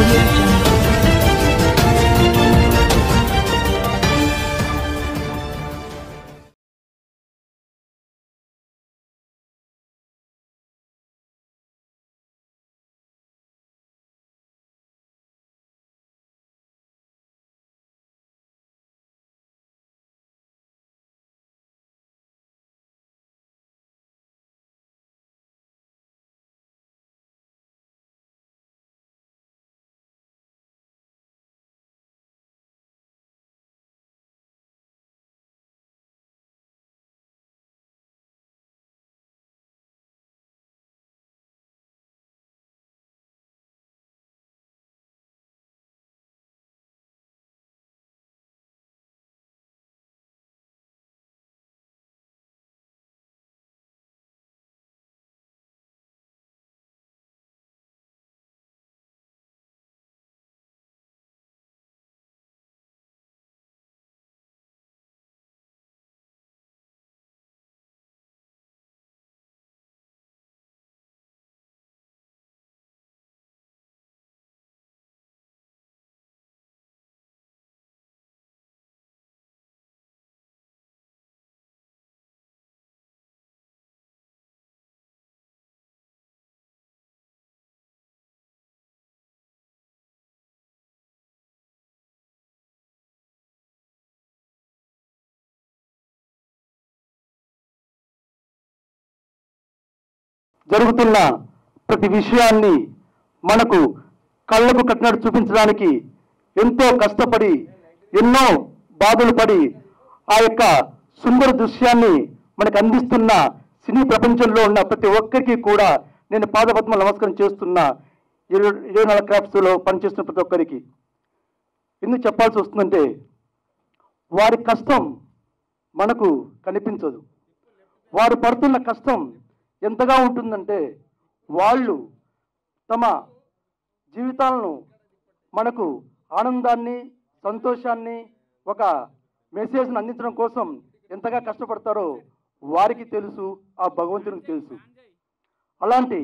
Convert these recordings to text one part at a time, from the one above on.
audio jungle. జరుగుతున్న ప్రతి విషయాన్ని మనకు కళ్ళకు కట్టినట్టు చూపించడానికి ఎంతో కష్టపడి ఎన్నో బాధలు పడి ఆ యొక్క సుందర దృశ్యాన్ని మనకు అందిస్తున్న సినీ ప్రపంచంలో ఉన్న ప్రతి ఒక్కరికి కూడా నేను పాదపద్మ నమస్కారం చేస్తున్నా ఇరవై ఇరవై నాలుగు క్రాఫ్ట్స్లో పనిచేస్తున్న ప్రతి ఒక్కరికి ఎందుకు చెప్పాల్సి వస్తుందంటే వారి కష్టం మనకు కనిపించదు వారు పడుతున్న కష్టం ఎంతగా ఉంటుందంటే వాళ్ళు తమ జీవితాలను మనకు ఆనందాన్ని సంతోషాన్ని ఒక మెసేజ్ను అందించడం కోసం ఎంతగా కష్టపడతారో వారికి తెలుసు ఆ భగవంతునికి తెలుసు అలాంటి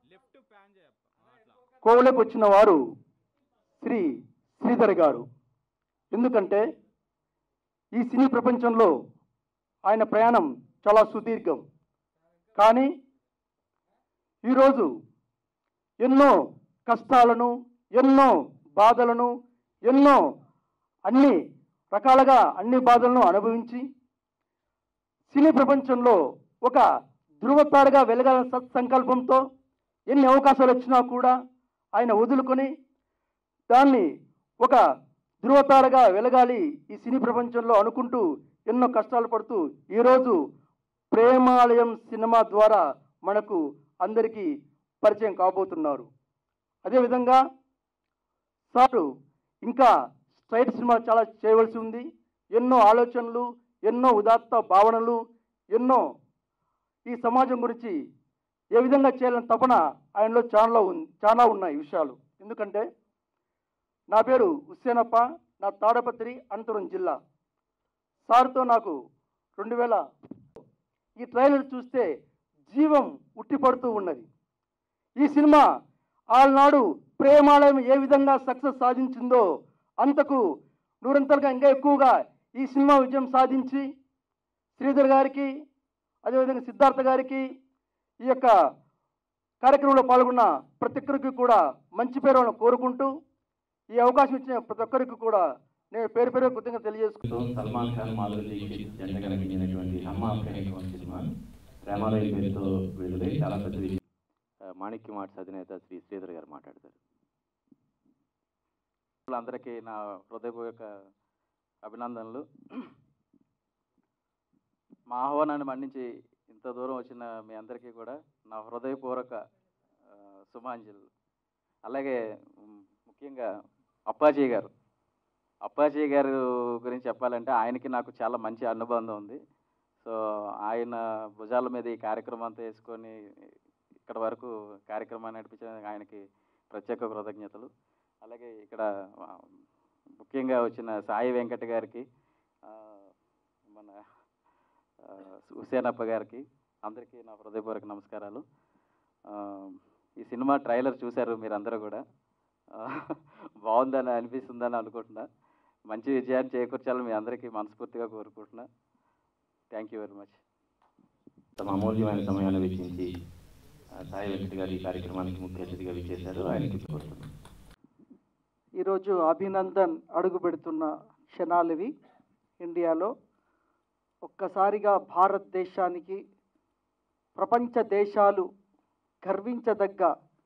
కోవలకు వచ్చిన వారు శ్రీ శ్రీధర్ గారు ఎందుకంటే ఈ సినీ ప్రపంచంలో ఆయన ప్రయాణం చాలా సుదీర్ఘం కానీ ఈరోజు ఎన్నో కష్టాలను ఎన్నో బాధలను ఎన్నో అన్ని రకాలుగా అన్ని బాధలను అనుభవించి సినీ ప్రపంచంలో ఒక ధృవతాడుగా వెలగాలని సత్సంకల్పంతో ఎన్ని అవకాశాలు వచ్చినా కూడా ఆయన వదులుకొని దాన్ని ఒక ధృవతారగా వెలగాలి ఈ సినీ ప్రపంచంలో అనుకుంటూ ఎన్నో కష్టాలు పడుతూ ఈరోజు ప్రేమాలయం సినిమా ద్వారా మనకు అందరికీ పరిచయం కాబోతున్నారు అదేవిధంగా సారు ఇంకా స్ట్రైట్ సినిమా చాలా చేయవలసి ఉంది ఎన్నో ఆలోచనలు ఎన్నో ఉదాత్త భావనలు ఎన్నో ఈ సమాజం గురించి ఏ విధంగా చేయాలని తపన ఆయనలో చాలా ఉంది చాలా ఉన్నాయి విషయాలు ఎందుకంటే నా పేరు హుస్సేనప్ప నా తాడపత్రి అనంతపురం జిల్లా సార్తో నాకు రెండు వేల ఈ ట్రైలర్ చూస్తే జీవం ఉట్టిపడుతూ ఉన్నది ఈ సినిమా ఆనాడు ప్రేమాలయం ఏ విధంగా సక్సెస్ సాధించిందో అంతకు నూరంతలుగా ఇంకా ఎక్కువగా ఈ సినిమా విజయం సాధించి శ్రీధర్ గారికి అదేవిధంగా సిద్ధార్థ గారికి ఈ యొక్క కార్యక్రమంలో పాల్గొన్న ప్రతి ఒక్కరికి కూడా మంచి పేరు వాళ్ళని కోరుకుంటూ ఈ అవకాశం ఇచ్చిన ప్రతి ఒక్కరికి కూడా నేను పేరు పేరు కృతజ్ఞత తెలియజేసుకుంటాను తో సల్మాన్ ఖాన్ మాధురి దీక్షిత్ జంట కనిపించినటువంటి అమ్మ అభినయం సినిమా ప్రేమాలయం పేరుతో విడుదలై చాలా పెద్ద విజయం మాణిక్య మార్ట్స్ అధినేత శ్రీ శ్రీధర్ గారు మాట్లాడతారు అందరికీ నా హృదయపూర్వక అభినందనలు మా ఆహ్వానాన్ని మన్నించి ఇంత దూరం వచ్చిన మీ అందరికీ కూడా నా హృదయపూర్వక ఆ, శుభాంజలు అలాగే ఉమ్, ముఖ్యంగా అప్పాజీ గారు అప్పాజీ గారు గురించి చెప్పాలంటే ఆయనకి నాకు చాలా మంచి అనుబంధం ఉంది సో ఆయన భుజాల మీద ఈ కార్యక్రమం అంతా వేసుకొని ఇక్కడ వరకు కార్యక్రమాన్ని నడిపించడానికి ఆయనకి ప్రత్యేక కృతజ్ఞతలు అలాగే ఇక్కడ ఆ, ముఖ్యంగా వచ్చిన సాయి వెంకట గారికి ఆ, మన ఆ, హుసేనప్ప గారికి అందరికీ నా హృదయపూర్వక నమస్కారాలు ఆ, ఈ సినిమా ట్రైలర్ చూశారు మీరందరూ కూడా ఆ, బాగుందని అనిపిస్తుందని అనుకుంటున్నా మంచి విజయాన్ని చేకూర్చాలని మీ అందరికీ మనస్ఫూర్తిగా కోరుకుంటున్నా థ్యాంక్ యూ వెరీ మచ్ తమ అమూల్యమైన సమయాన్ని వెచ్చించి ఆ, సాయి వెంకట గారు ఈ కార్యక్రమానికి ముఖ్య అతిథిగా విచ్చేశారు ఆయనకి కోరుతున్నాను ఈరోజు అభినందన్ అడుగు పెడుతున్న క్షణాలు ఇవి ఇండియాలో ఒక్కసారిగా భారతదేశానికి ప్రపంచ దేశాలు గర్వించదగ్గ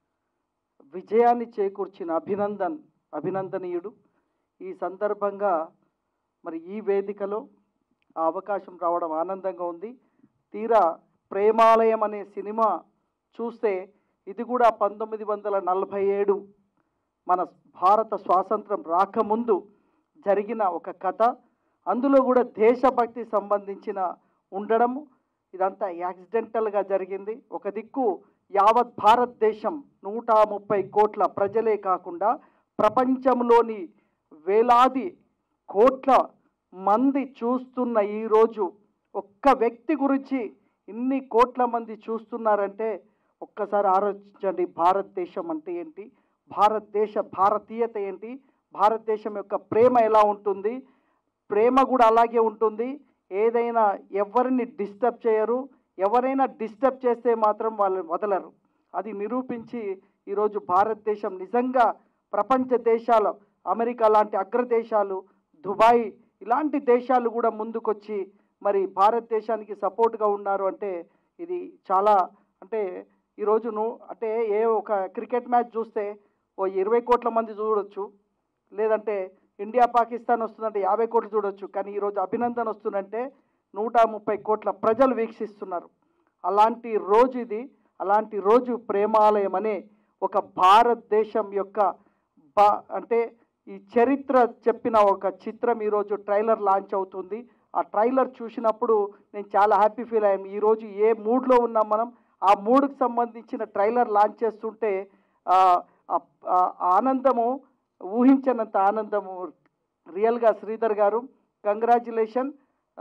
విజయాన్ని చేకూర్చిన అభినందన్ అభినందనీయుడు ఈ సందర్భంగా మరి ఈ వేదికలో ఆ అవకాశం రావడం ఆనందంగా ఉంది తీరా ప్రేమాలయం అనే సినిమా చూస్తే ఇది కూడా పంతొమ్మిది వందల నలభై ఏడు మన భారత స్వాతంత్రం రాకముందు జరిగిన ఒక కథ అందులో కూడా దేశభక్తి సంబంధించిన ఉండడం ఇదంతా యాక్సిడెంటల్గా జరిగింది ఒక దిక్కు యావత్ భారతదేశం నూట ముప్పై కోట్ల ప్రజలే కాకుండా ప్రపంచంలోని వేలాది కోట్ల మంది చూస్తున్న ఈరోజు ఒక్క వ్యక్తి గురించి ఇన్ని కోట్ల మంది చూస్తున్నారంటే ఒక్కసారి ఆలోచించండి భారతదేశం అంటే ఏంటి భారతదేశ భారతీయత ఏంటి భారతదేశం యొక్క ప్రేమ ఎలా ఉంటుంది ప్రేమ కూడా అలాగే ఉంటుంది ఏదైనా ఎవరిని డిస్టర్బ్ చేయరు ఎవరైనా డిస్టర్బ్ చేస్తే మాత్రం వాళ్ళు వదలరు అది నిరూపించి ఈరోజు భారతదేశం నిజంగా ప్రపంచ దేశాలు అమెరికా లాంటి అగ్రదేశాలు దుబాయ్ ఇలాంటి దేశాలు కూడా ముందుకొచ్చి మరి భారతదేశానికి సపోర్ట్గా ఉన్నారు అంటే ఇది చాలా అంటే ఈరోజు నువ్వు అంటే ఏ ఒక క్రికెట్ మ్యాచ్ చూస్తే ఓ ఇరవై కోట్ల మంది చూడొచ్చు లేదంటే ఇండియా పాకిస్తాన్ వస్తుందంటే యాభై కోట్లు చూడొచ్చు కానీ ఈరోజు అభినందన్ వస్తుందంటే నూట ముప్పై కోట్ల ప్రజలు వీక్షిస్తున్నారు అలాంటి రోజు ఇది అలాంటి రోజు ప్రేమాలయం అనే ఒక భారతదేశం యొక్క బా అంటే ఈ చరిత్ర చెప్పిన ఒక చిత్రం ఈరోజు ట్రైలర్ లాంచ్ అవుతుంది ఆ ట్రైలర్ చూసినప్పుడు నేను చాలా హ్యాపీ ఫీల్ అయ్యాను ఈరోజు ఏ మూడ్లో ఉన్నాం మనం ఆ మూడ్కి సంబంధించిన ట్రైలర్ లాంచ్ చేస్తుంటే ఆ, ఆ- ఆ ఆనందము ఊహించనంత ఆనందము రియల్గా శ్రీధర్ గారు కంగ్రాచులేషన్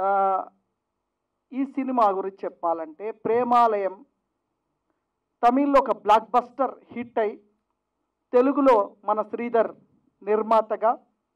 ఈ సినిమా గురించి చెప్పాలంటే ప్రేమాలయం తమిళ్లో ఒక బ్లాక్ బస్టర్ హిట్ అయి తెలుగులో మన శ్రీధర్ నిర్మాతగా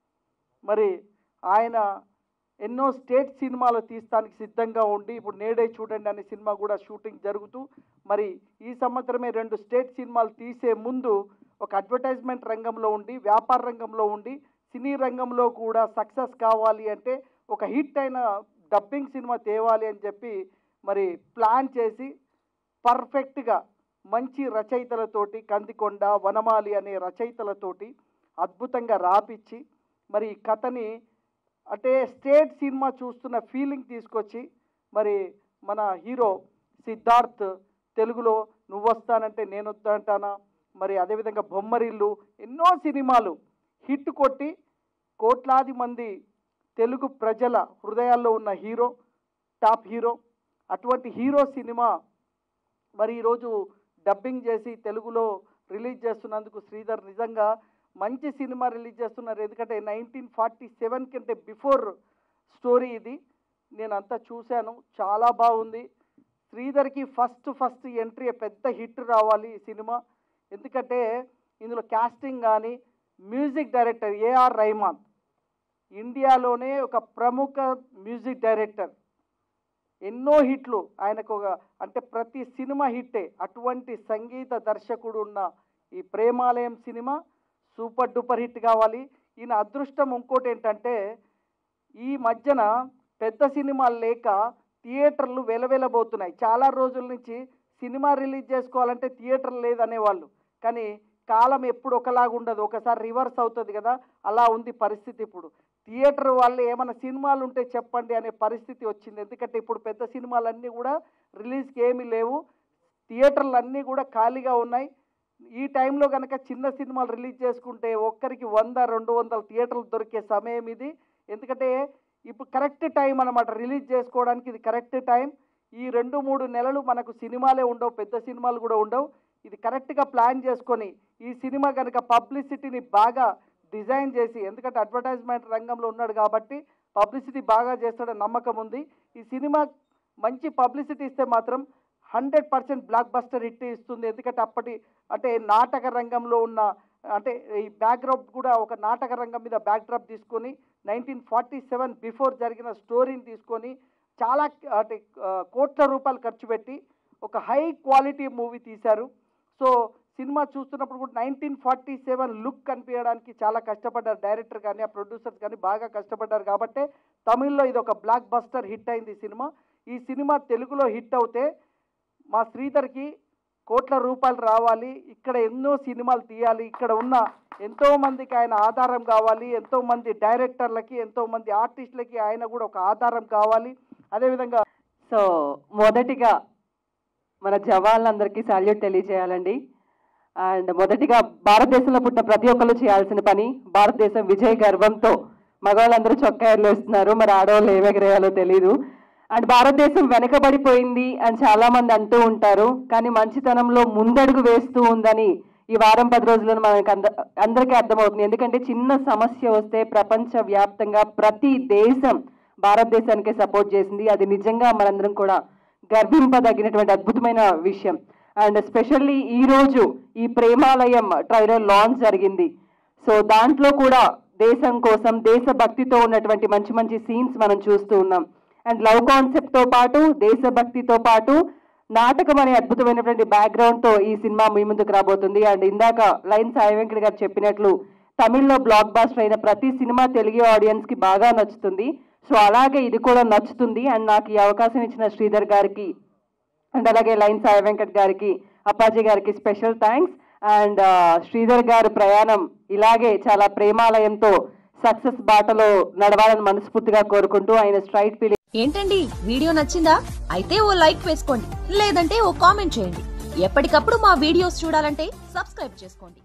మరి ఆయన ఎన్నో స్టేట్ సినిమాలు తీస్తానికి సిద్ధంగా ఉండి ఇప్పుడు నేడే చూడండి అనే సినిమా కూడా షూటింగ్ జరుగుతూ మరి ఈ సంవత్సరమే రెండు స్టేట్ సినిమాలు తీసే ముందు ఒక అడ్వర్టైజ్మెంట్ రంగంలో ఉండి వ్యాపార రంగంలో ఉండి సినీ రంగంలో కూడా సక్సెస్ కావాలి అంటే ఒక హిట్ అయిన డబ్బింగ్ సినిమా తేవాలి అని చెప్పి మరి ప్లాన్ చేసి పర్ఫెక్ట్గా మంచి రచయితలతోటి కందికొండ వనమాలి అనే రచయితలతోటి అద్భుతంగా రాపిచ్చి మరి ఈ కథని అంటే స్టేట్ సినిమా చూస్తున్న ఫీలింగ్ తీసుకొచ్చి మరి మన హీరో సిద్ధార్థ్ తెలుగులో నువ్వు వస్తానంటే నేను వద్దంటానా మరి అదేవిధంగా బొమ్మరిల్లు ఎన్నో సినిమాలు హిట్ కొట్టి కోట్లాది మంది తెలుగు ప్రజల హృదయాల్లో ఉన్న హీరో టాప్ హీరో అటువంటి హీరో సినిమా మరి ఈరోజు డబ్బింగ్ చేసి తెలుగులో రిలీజ్ చేస్తున్నందుకు శ్రీధర్ నిజంగా మంచి సినిమా రిలీజ్ చేస్తున్నారు ఎందుకంటే నైన్టీన్ ఫార్టీ సెవెన్ కంటే బిఫోర్ స్టోరీ ఇది నేను అంతా చూశాను చాలా బాగుంది శ్రీధర్కి ఫస్ట్ ఫస్ట్ ఎంట్రీ పెద్ద హిట్ రావాలి ఈ సినిమా ఎందుకంటే ఇందులో క్యాస్టింగ్ కానీ మ్యూజిక్ డైరెక్టర్ ఏఆర్ రెహమాన్ ఇండియాలోనే ఒక ప్రముఖ మ్యూజిక్ డైరెక్టర్ ఎన్నో హిట్లు ఆయనకు ఒక అంటే ప్రతి సినిమా హిట్టే అటువంటి సంగీత దర్శకుడు ఉన్న ఈ Premalayam cinema super duper hit కావాలి ఈయన అదృష్టం ఇంకోటి ఏంటంటే ఈ మధ్యన పెద్ద సినిమాలు లేక థియేటర్లు వెలవెలబోతున్నాయి చాలా రోజుల నుంచి సినిమా రిలీజ్ చేసుకోవాలంటే థియేటర్ లేదనేవాళ్ళు కానీ కాలం ఎప్పుడు ఒకలాగా ఉండదు ఒకసారి రివర్స్ అవుతుంది కదా అలా ఉంది పరిస్థితి ఇప్పుడు థియేటర్ వాళ్ళు ఏమైనా సినిమాలు ఉంటే చెప్పండి అనే పరిస్థితి వచ్చింది ఎందుకంటే ఇప్పుడు పెద్ద సినిమాలన్నీ కూడా రిలీజ్కి ఏమీ లేవు థియేటర్లు అన్నీ కూడా ఖాళీగా ఉన్నాయి ఈ టైంలో కనుక చిన్న సినిమాలు రిలీజ్ చేసుకుంటే ఒక్కరికి వంద రెండు వందల థియేటర్లు దొరికే సమయం ఇది ఎందుకంటే ఇప్పుడు కరెక్ట్ టైం అనమాట రిలీజ్ చేసుకోవడానికి ఇది కరెక్ట్ టైం ఈ రెండు మూడు నెలలు మనకు సినిమాలే ఉండవు పెద్ద సినిమాలు కూడా ఉండవు ఇది కరెక్ట్గా ప్లాన్ చేసుకొని ఈ సినిమా కనుక పబ్లిసిటీని బాగా డిజైన్ చేసి ఎందుకంటే అడ్వర్టైజ్మెంట్ రంగంలో ఉన్నాడు కాబట్టి పబ్లిసిటీ బాగా చేస్తాడని నమ్మకం ఉంది ఈ సినిమా మంచి పబ్లిసిటీ ఇస్తే మాత్రం hundred percent blockbuster hit ఇస్తుంది ఎందుకంటే అప్పటి అంటే నాటక రంగంలో ఉన్న అంటే ఈ బ్యాక్డ్రాప్ కూడా ఒక నాటక రంగం మీద బ్యాక్డ్రాప్ తీసుకొని నైన్టీన్ ఫార్టీ సెవెన్ బిఫోర్ జరిగిన స్టోరీని తీసుకొని చాలా అంటే ఆ, కోట్ల రూపాయలు ఖర్చు పెట్టి ఒక హై క్వాలిటీ మూవీ తీశారు సో సినిమా చూస్తున్నప్పుడు కూడా నైన్టీన్ ఫార్టీ సెవెన్ లుక్ కనిపించడానికి చాలా కష్టపడ్డారు డైరెక్టర్ కానీ ఆ ప్రొడ్యూసర్స్ కానీ బాగా కష్టపడ్డారు కాబట్టి తమిళ్లో ఇది ఒక బ్లాక్ బస్టర్ హిట్ అయింది ఈ సినిమా ఈ సినిమా తెలుగులో హిట్ అవుతే మా శ్రీధర్కి కోట్ల రూపాయలు రావాలి ఇక్కడ ఎన్నో సినిమాలు తీయాలి ఇక్కడ ఉన్న ఎంతో మందికి ఆయన ఆధారం కావాలి ఎంతో మంది డైరెక్టర్లకి ఎంతో మంది ఆర్టిస్టులకి ఆయన కూడా ఒక ఆధారం కావాలి అదేవిధంగా సో మొదటిగా మన జవాన్లందరికీ సాల్యూట్ తెలియజేయాలండి అండ్ మొదటిగా భారతదేశంలో పుట్టిన ప్రతి ఒక్కరు చేయాల్సిన పని భారతదేశం విజయ గర్వంతో మగవాళ్ళందరూ చొక్కాయలు వేస్తున్నారు మరి ఆడవాళ్ళు ఏం ఎగరేయాలో తెలియదు అండ్ భారతదేశం వెనకబడిపోయింది అని చాలా మంది అంటూ ఉంటారు కానీ మంచితనంలో ముందడుగు వేస్తూ ఉందని ఈ వారం పది రోజుల్లో మనకి అంద అందరికీ అర్థమవుతుంది ఎందుకంటే చిన్న సమస్య వస్తే ప్రపంచ వ్యాప్తంగా ప్రతి దేశం భారతదేశానికి సపోర్ట్ చేసింది అది నిజంగా మనందరం కూడా గర్వింపదగినటువంటి అద్భుతమైన విషయం అండ్ స్పెషల్లీ ఈ రోజు ఈ ప్రేమాలయం ట్రైలర్ లాంచ్ జరిగింది సో దాంట్లో కూడా దేశం కోసం దేశభక్తితో ఉన్నటువంటి మంచి మంచి సీన్స్ మనం చూస్తూ ఉన్నాం అండ్ లవ్ కాన్సెప్ట్ తో పాటు దేశభక్తితో పాటు నాటకం అనే అద్భుతమైనటువంటి బ్యాక్గ్రౌండ్ తో ఈ సినిమా మీ ముందుకు రాబోతుంది అండ్ ఇందాక లైన్ సాయి వెంకట్ గారు చెప్పినట్లు తమిళ్లో బ్లాక్ బాస్టర్ అయిన ప్రతి సినిమా తెలుగు ఆడియన్స్ కి బాగా నచ్చుతుంది సో అలాగే ఇది కూడా నచ్చుతుంది అండ్ నాకు ఈ అవకాశం ఇచ్చిన శ్రీధర్ గారికి అండ్ అలాగే లైన్ సాయి వెంకట్ గారికి అప్పాజీ గారికి స్పెషల్ థ్యాంక్స్ అండ్ శ్రీధర్ గారు ప్రయాణం ఇలాగే చాలా ప్రేమాలయంతో సక్సెస్ బాటలో నడవాలని మనస్ఫూర్తిగా కోరుకుంటూ ఆయన స్ట్రైట్ ఫీలింగ్ ఏంటండి వీడియో నచ్చిందా అయితే ఓ లైక్ వేసుకోండి లేదంటే ఓ కామెంట్ చేయండి ఎప్పటికప్పుడు మా వీడియోస్ చూడాలంటే సబ్స్క్రైబ్ చేసుకోండి